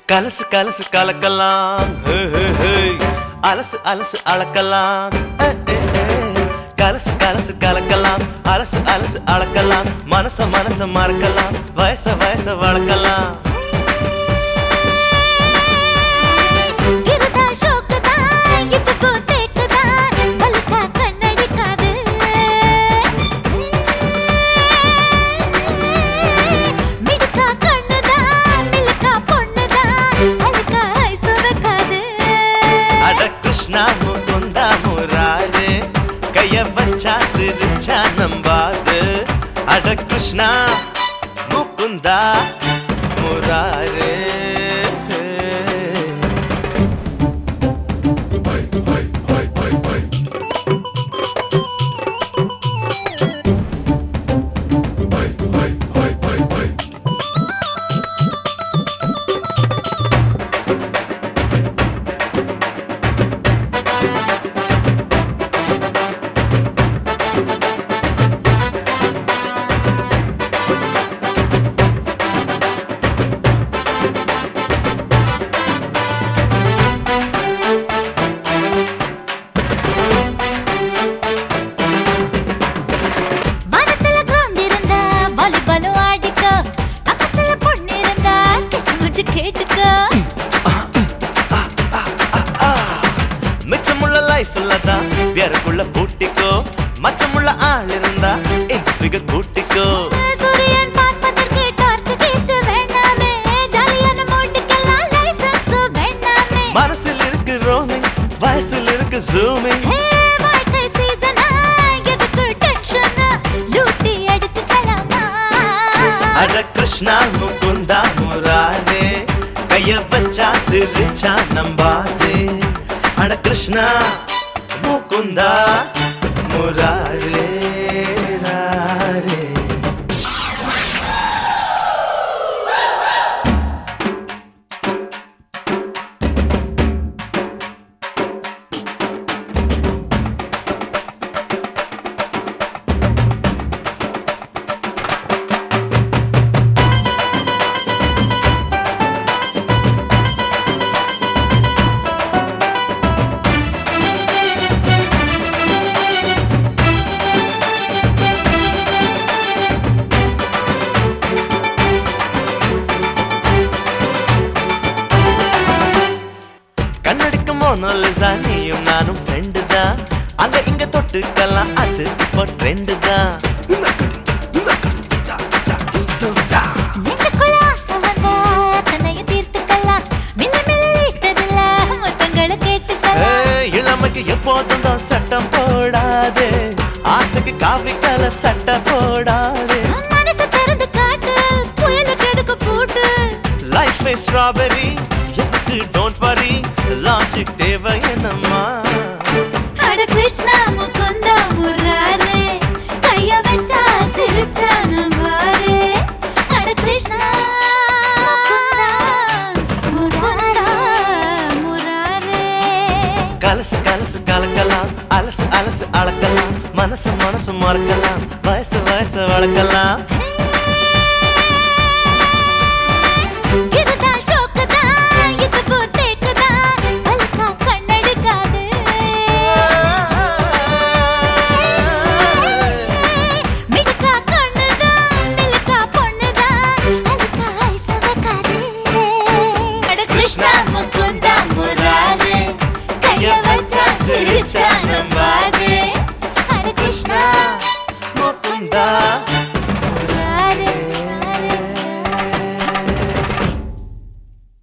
கலசு கலசு கலக்கலாம் ஹே, ஹே, ஹே. அலசு அலசு அளக்கலாம் ஏ, ஏ, ஏ. கலசு கலசு கலக்கலாம் அலசு அலசு அளக்கலாம் மனச மனச மறக்கலாம் வயச வயச வளர்க்கலாம் இருதா ஷோக்குதா இதுக்கு தேக்குதா பல்கா கண்ணடிக்காது மிடுக்கா கண்ணுதா மில்கா பொண்ணுதா அழுக்கா ஐசுவக்காது அட கிருஷ்ணா முகுந்தா முராரே கைய வச்சா சிரிச்சா நம்பாது அட கிருஷ்ணா முகுந்தா முராரே மனத்துல கிரவுண்ட் இருந்தா வாலிபாலும் ஆடிக்க பக்கத்துல பொண்ணு இருந்தா கெட்டு முச்சு கேட்டுக்க மிச்சமுள்ள லைஃப்ல தான் வேறக்குள்ள பூட்டிக்கோ மச்சமுள்ள ஆள் இருந்தா எங்க கூட்டிக்கோ சூரியன் பார்ப்பதற்கு டார்ச் வீச்சு வேண்டாமே ஜாலியான மூட்டுக்கெல்லாம் லைசன்ஸ் வேண்டாமே மனசில் இருக்கு ரோமிங் வயசில் இருக்கு ஜூமிங் ஹே வாழ்க்கை சீசனா எதுக்கு டென்ஷன் லூட்டி அடிச்சுக்கலாமா அட கிருஷ்ணா முகுந்தா முராரே கைய வச்சா சிரிச்சா நம்பாதே அட கிருஷ்ணா முகுந்தா முராரே ராரே கண்ணடிக்கும் மோனோலிசா நீயும் நானும் ஃப்ரெண்டு தான் அங்க இங்க தொட்டுக்கலாம் அது இப்போ ட்ரெண்டு தான் நெஞ்சுக்குள்ள ஆசை வந்தா தன்னையும் தீர்த்துக்கலாம் மில்ல மில்ல ஈட்டதில்ல மொத்தங்களை கேட்டுக்கலாம் ஏய், இளமைக்கு எப்போதும் தான் சட்டம் போடாதே ஆசைக்கு காவி கலர் சட்டை போடாதே மனசு திறந்து காட்டு புயலுக்கு எதுக்கு பூட்டு லைஃப் ஸ்ட்ராபெரி எதுக்கு டோன்ட் வரி லாஜிக் தேவை என்னம்மா அட கிருஷ்ணா முகுந்தா முராரே கைய வச்சா சிரிச்சா நம்பாரே அட கிருஷ்ணா முகுந்தா முராரே கலசு கலசு கலக்கலாம் அலசு அலசு அளக்கலாம் மனசு மனசு மறக்கலாம் வயசு வயசு வளர்க்கலாம்